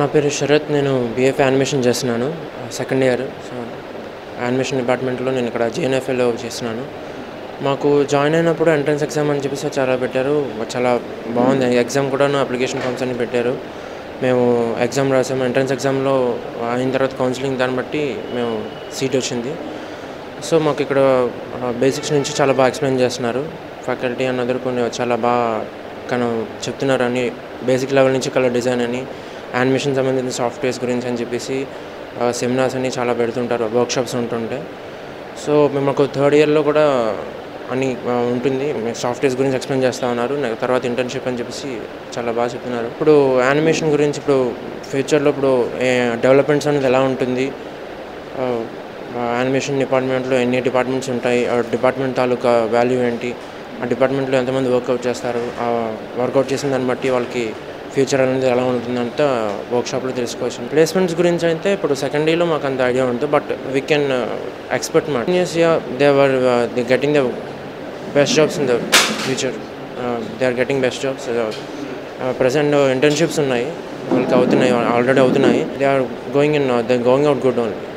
నా పేరు శరత్ నేను బీఎఫ్ యానిమేషన్ చేస్తున్నాను సెకండ్ ఇయర్ సో యానిమేషన్ డిపార్ట్మెంట్లో నేను ఇక్కడ జేఎన్ఎఫ్ఏలో చేస్తున్నాను మాకు జాయిన్ అయినప్పుడు ఎంట్రన్స్ ఎగ్జామ్ అని చెప్పేసి చాలా పెట్టారు చాలా బాగుంది ఎగ్జామ్ కూడా అప్లికేషన్ ఫామ్స్ అన్ని పెట్టారు మేము ఎగ్జామ్ రాసాము ఎంట్రన్స్ ఎగ్జామ్లో అయిన తర్వాత కౌన్సిలింగ్ దాన్ని బట్టి మేము సీట్ వచ్చింది సో మాకు ఇక్కడ బేసిక్స్ నుంచి చాలా బాగా ఎక్స్ప్లెయిన్ చేస్తున్నారు ఫ్యాకల్టీ అన్నదరు కొన్ని చాలా బాగా కను చెప్తున్నారు అని బేసిక్ లెవెల్ నుంచి కలర్ డిజైన్ అని యానిమేషన్ సంబంధించిన సాఫ్ట్వేర్స్ గురించి అని చెప్పేసి సెమినార్స్ అన్ని చాలా పెడుతుంటారు వర్క్షాప్స్ ఉంటుంటాయి సో మేము ఒక థర్డ్ ఇయర్లో కూడా అన్ని ఆ, ఉంటుంది సాఫ్ట్వేర్స్ గురించి ఎక్స్ప్లెయిన్ చేస్తూ ఉన్నారు నె- తర్వాత ఇంటర్న్షిప్ అని చెప్పేసి చాలా బాగా చెప్తున్నారు ఇప్పుడు యానిమేషన్ గురించి ఇప్పుడు ఫ్యూచర్లో ఇప్పుడు డెవలప్మెంట్స్ అనేది ఎలా ఉంటుంది యానిమేషన్ డిపార్ట్మెంట్లో ఎన్ని డిపార్ట్మెంట్స్ ఉంటాయి ఆ డిపార్ట్మెంట్ తాలూకా వాల్యూ ఏంటి ఆ డిపార్ట్మెంట్లో ఎంతమంది వర్కౌట్ చేస్తారు ఆ వర్కౌట్ చేసిన దాన్ని బట్టి వాళ్ళకి ఫ్యూచర్ అనేది ఎలా ఉంటుందంటే వర్క్షాప్లో తెలుసుకోవచ్చు ప్లేస్మెంట్స్ గురించి అయితే ఇప్పుడు సెకండ్ ఇయర్లో మాకు అంత ఐడియా ఉంటుంది బట్ వీ కెన్ ఎక్స్పెక్ట్ మాట they were they getting the best jobs in the future they are getting best jobs present internships ఉన్నాయి వాళ్ళకి అవుతున్నాయి ఆల్రెడీ అవుతున్నాయి they are going in they going out good only